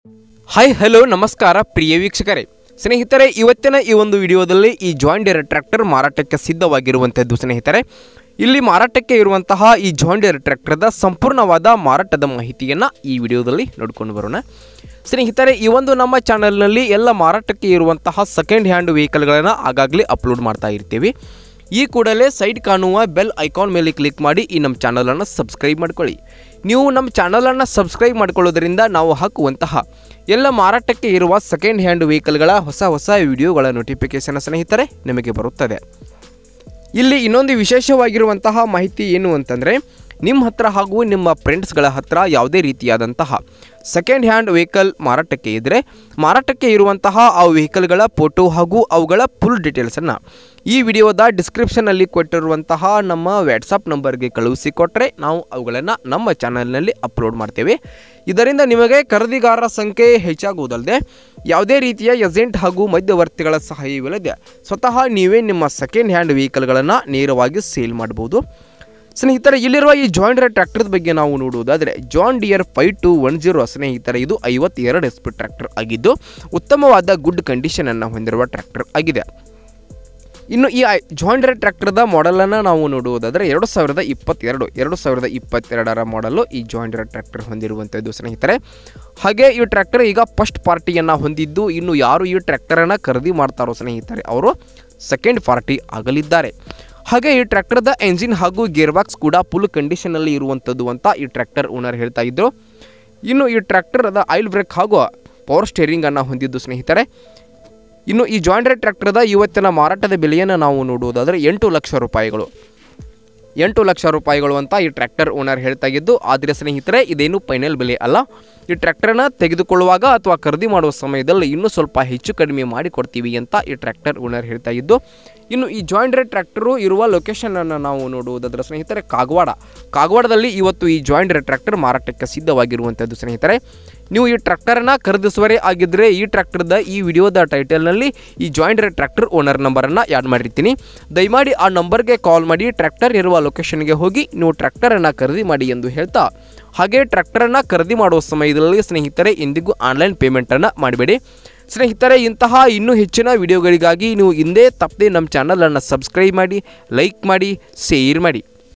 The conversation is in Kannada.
ಹಾಯ್ ಹಲೋ ನಮಸ್ಕಾರ ಪ್ರಿಯ ವೀಕ್ಷಕರೇ ಸ್ನೇಹಿತರೆ ಇವತ್ತಿನ ಈ ಒಂದು ವಿಡಿಯೋದಲ್ಲಿ ಈ ಜಾಯಿಂಡಿಯರ್ ಟ್ರ್ಯಾಕ್ಟರ್ ಮಾರಾಟಕ್ಕೆ ಸಿದ್ಧವಾಗಿರುವಂಥದ್ದು ಸ್ನೇಹಿತರೆ ಇಲ್ಲಿ ಮಾರಾಟಕ್ಕೆ ಇರುವಂತಹ ಈ ಜಾಯಿಂಡಿಯರ್ ಟ್ರ್ಯಾಕ್ಟರ್ದ ಸಂಪೂರ್ಣವಾದ ಮಾರಾಟದ ಮಾಹಿತಿಯನ್ನು ಈ ವಿಡಿಯೋದಲ್ಲಿ ನೋಡ್ಕೊಂಡು ಬರೋಣ ಸ್ನೇಹಿತರೆ ಈ ಒಂದು ನಮ್ಮ ಚಾನಲ್ನಲ್ಲಿ ಎಲ್ಲ ಮಾರಾಟಕ್ಕೆ ಇರುವಂತಹ ಸೆಕೆಂಡ್ ಹ್ಯಾಂಡ್ ವೆಹಿಕಲ್ಗಳನ್ನು ಆಗಾಗಲೇ ಅಪ್ಲೋಡ್ ಮಾಡ್ತಾ ಇರ್ತೀವಿ ಈ ಕೂಡಲೇ ಸೈಡ್ ಕಾಣುವ ಬೆಲ್ ಐಕಾನ್ ಮೇಲೆ ಕ್ಲಿಕ್ ಮಾಡಿ ಈ ನಮ್ಮ ಚಾನಲನ್ನು ಸಬ್ಸ್ಕ್ರೈಬ್ ಮಾಡ್ಕೊಳ್ಳಿ ನೀವು ನಮ್ಮ ಚಾನಲನ್ನು ಸಬ್ಸ್ಕ್ರೈಬ್ ಮಾಡ್ಕೊಳ್ಳೋದ್ರಿಂದ ನಾವು ಹಾಕುವಂತಹ ಎಲ್ಲ ಮಾರಾಟಕ್ಕೆ ಇರುವ ಸೆಕೆಂಡ್ ಹ್ಯಾಂಡ್ ವೆಹಿಕಲ್ಗಳ ಹೊಸ ಹೊಸ ವಿಡಿಯೋಗಳ ನೋಟಿಫಿಕೇಷನ್ ಸ್ನೇಹಿತರೆ ನಿಮಗೆ ಬರುತ್ತದೆ ಇಲ್ಲಿ ಇನ್ನೊಂದು ವಿಶೇಷವಾಗಿರುವಂತಹ ಮಾಹಿತಿ ಏನು ಅಂತಂದರೆ ನಿಮ್ಮ ಹತ್ರ ಹಾಗೂ ನಿಮ್ಮ ಫ್ರೆಂಡ್ಸ್ಗಳ ಹತ್ರ ಯಾವುದೇ ರೀತಿಯಾದಂತಹ ಸೆಕೆಂಡ್ ಹ್ಯಾಂಡ್ ವೆಹಿಕಲ್ ಮಾರಾಟಕ್ಕೆ ಇದ್ದರೆ ಮಾರಾಟಕ್ಕೆ ಇರುವಂತಹ ಆ ವೆಹಿಕಲ್ಗಳ ಫೋಟೋ ಹಾಗೂ ಅವುಗಳ ಫುಲ್ ಡೀಟೇಲ್ಸನ್ನು ಈ ವಿಡಿಯೋದ ಡಿಸ್ಕ್ರಿಪ್ಷನಲ್ಲಿ ಕೊಟ್ಟಿರುವಂತಹ ನಮ್ಮ ವ್ಯಾಟ್ಸಪ್ ನಂಬರ್ಗೆ ಕಳುಹಿಸಿಕೊಟ್ರೆ ನಾವು ಅವುಗಳನ್ನು ನಮ್ಮ ಚಾನಲ್ನಲ್ಲಿ ಅಪ್ಲೋಡ್ ಮಾಡ್ತೇವೆ ಇದರಿಂದ ನಿಮಗೆ ಖರೀದಿಗಾರರ ಸಂಖ್ಯೆ ಹೆಚ್ಚಾಗುವುದಲ್ಲದೆ ಯಾವುದೇ ರೀತಿಯ ಏಜೆಂಟ್ ಹಾಗೂ ಮಧ್ಯವರ್ತಿಗಳ ಸಹಾಯವಿಲ್ಲದೆ ಸ್ವತಃ ನೀವೇ ನಿಮ್ಮ ಸೆಕೆಂಡ್ ಹ್ಯಾಂಡ್ ವೆಹಿಕಲ್ಗಳನ್ನು ನೇರವಾಗಿ ಸೇಲ್ ಮಾಡ್ಬೋದು ಸ್ನೇಹಿತರೆ ಇಲ್ಲಿರುವ ಈ ಜಾಯಿಂಡರ್ ಟ್ರ್ಯಾಕ್ಟರ್ ಬಗ್ಗೆ ನಾವು ನೋಡುವುದಾದರೆ John Deere five two one zero ಸ್ನೇಹಿತರೆ ಇದು ಐವತ್ತೆರಡು ಎಸ್ ಪಿ ಟ್ರ್ಯಾಕ್ಟರ್ ಆಗಿದ್ದು ಉತ್ತಮವಾದ ಗುಡ್ ಕಂಡೀಷನನ್ನು ಹೊಂದಿರುವ ಟ್ರ್ಯಾಕ್ಟರ್ ಆಗಿದೆ ಇನ್ನು ಈ ಜಾಯಿಂಡರ್ ಟ್ರ್ಯಾಕ್ಟರ್ದ ಮಾಡೆಲನ್ನು ನಾವು ನೋಡುವುದಾದರೆ ಎರಡು ಸಾವಿರದ ಇಪ್ಪತ್ತೆರಡು ಎರಡು ಸಾವಿರದ ಇಪ್ಪತ್ತೆರಡರ ಮಾಡಲು ಈ ಜಾಯಿಂಡರ್ ಟ್ರ್ಯಾಕ್ಟರ್ ಹೊಂದಿರುವಂಥದ್ದು ಸ್ನೇಹಿತರೆ ಹಾಗೆ ಈ ಟ್ರ್ಯಾಕ್ಟರ್ ಈಗ ಫಸ್ಟ್ ಪಾರ್ಟಿಯನ್ನು ಹೊಂದಿದ್ದು ಇನ್ನು ಯಾರು ಈ ಟ್ರ್ಯಾಕ್ಟರನ್ನು ಖರೀದಿ ಮಾಡ್ತಾರೋ ಸ್ನೇಹಿತರೆ ಅವರು ಸೆಕೆಂಡ್ ಪಾರ್ಟಿ ಆಗಲಿದ್ದಾರೆ ಹಾಗೆ ಈ ಟ್ರ್ಯಾಕ್ಟರ್ದ ಎಂಜಿನ್ ಹಾಗೂ ಗೇರ್ ಬಾಕ್ಸ್ ಕೂಡ ಫುಲ್ ಕಂಡೀಷನಲ್ಲಿ ಇರುವಂಥದ್ದು ಅಂತ ಈ ಟ್ರ್ಯಾಕ್ಟರ್ ಓನರ್ ಹೇಳ್ತಾ ಇದ್ರು ಇನ್ನು ಈ ಟ್ರ್ಯಾಕ್ಟರ್ದ ಆಯಿಲ್ ಬ್ರೇಕ್ ಹಾಗೂ ಪವರ್ ಸ್ಟೇರಿಂಗನ್ನು ಹೊಂದಿದ್ದು ಸ್ನೇಹಿತರೆ ಇನ್ನು ಈ ಜಾಯಿಂಡರ್ ಟ್ರ್ಯಾಕ್ಟರ್ದ ಇವತ್ತಿನ ಮಾರಾಟದ ಬೆಲೆಯನ್ನು ನಾವು ನೋಡುವುದಾದರೆ ಎಂಟು ಲಕ್ಷ ರೂಪಾಯಿಗಳು ಎಂಟು ಲಕ್ಷ ರೂಪಾಯಿಗಳು ಅಂತ ಈ ಟ್ರ್ಯಾಕ್ಟರ್ ಓನರ್ ಹೇಳ್ತಾ ಇದ್ದು ಆದರೆ ಸ್ನೇಹಿತರೆ ಇದೇನು ಫೈನಲ್ ಬೆಲೆ ಅಲ್ಲ ಈ ಟ್ರ್ಯಾಕ್ಟರ್ನ ತೆಗೆದುಕೊಳ್ಳುವಾಗ ಅಥವಾ ಖರೀದಿ ಮಾಡುವ ಸಮಯದಲ್ಲಿ ಇನ್ನೂ ಸ್ವಲ್ಪ ಹೆಚ್ಚು ಕಡಿಮೆ ಮಾಡಿ ಕೊಡ್ತೀವಿ ಅಂತ ಈ ಟ್ರ್ಯಾಕ್ಟರ್ ಓನರ್ ಹೇಳ್ತಾ ಇದ್ದು ಇನ್ನು ಈ ಜಾಯಿಂಡರ್ ಟ್ರ್ಯಾಕ್ಟರು ಇರುವ ಲೊಕೇಶನನ್ನು ನಾವು ನೋಡುವುದಾದ್ರೆ ಸ್ನೇಹಿತರೆ ಕಾಗವಾಡ ಕಾಗವಾಡದಲ್ಲಿ ಇವತ್ತು ಈ ಜಾಯಿಂಡರ್ ಟ್ರ್ಯಾಕ್ಟರ್ ಮಾರಾಟಕ್ಕೆ ಸಿದ್ಧವಾಗಿರುವಂಥದ್ದು ಸ್ನೇಹಿತರೆ ನೀವು ಈ ಟ್ರ್ಯಾಕ್ಟರನ್ನು ಖರೀದಿಸುವರೇ ಆಗಿದ್ದರೆ ಈ ಟ್ರ್ಯಾಕ್ಟರ್ದ ಈ ವಿಡಿಯೋದ ಟೈಟಲ್ನಲ್ಲಿ ಈ ಜಾಯಿಂಡರ್ ಟ್ರ್ಯಾಕ್ಟರ್ ಓನರ್ ನಂಬರನ್ನು ಆ್ಯಡ್ ಮಾಡಿರ್ತೀನಿ ದಯಮಾಡಿ ಆ ನಂಬರ್ಗೆ ಕಾಲ್ ಮಾಡಿ ಟ್ರ್ಯಾಕ್ಟರ್ ಇರುವ ಲೊಕೇಶನ್ಗೆ ಹೋಗಿ ನೀವು ಟ್ರ್ಯಾಕ್ಟರನ್ನು ಖರೀದಿ ಮಾಡಿ ಎಂದು ಹೇಳ್ತಾ ಹಾಗೆ ಟ್ರ್ಯಾಕ್ಟರನ್ನು ಖರೀದಿ ಮಾಡುವ ಸಮಯದಲ್ಲಿ ಸ್ನೇಹಿತರೆ ಎಂದಿಗೂ ಆನ್ಲೈನ್ ಪೇಮೆಂಟನ್ನು ಮಾಡಬೇಡಿ ಸ್ನೇಹಿತರೆ ಇಂತಹ ಇನ್ನೂ ಹೆಚ್ಚಿನ ವಿಡಿಯೋಗಳಿಗಾಗಿ ನೀವು ಹಿಂದೆ ತಪ್ಪದೆ ನಮ್ಮ ಚಾನಲನ್ನು ಸಬ್ಸ್ಕ್ರೈಬ್ ಮಾಡಿ ಲೈಕ್ ಮಾಡಿ ಶೇರ್ ಮಾಡಿ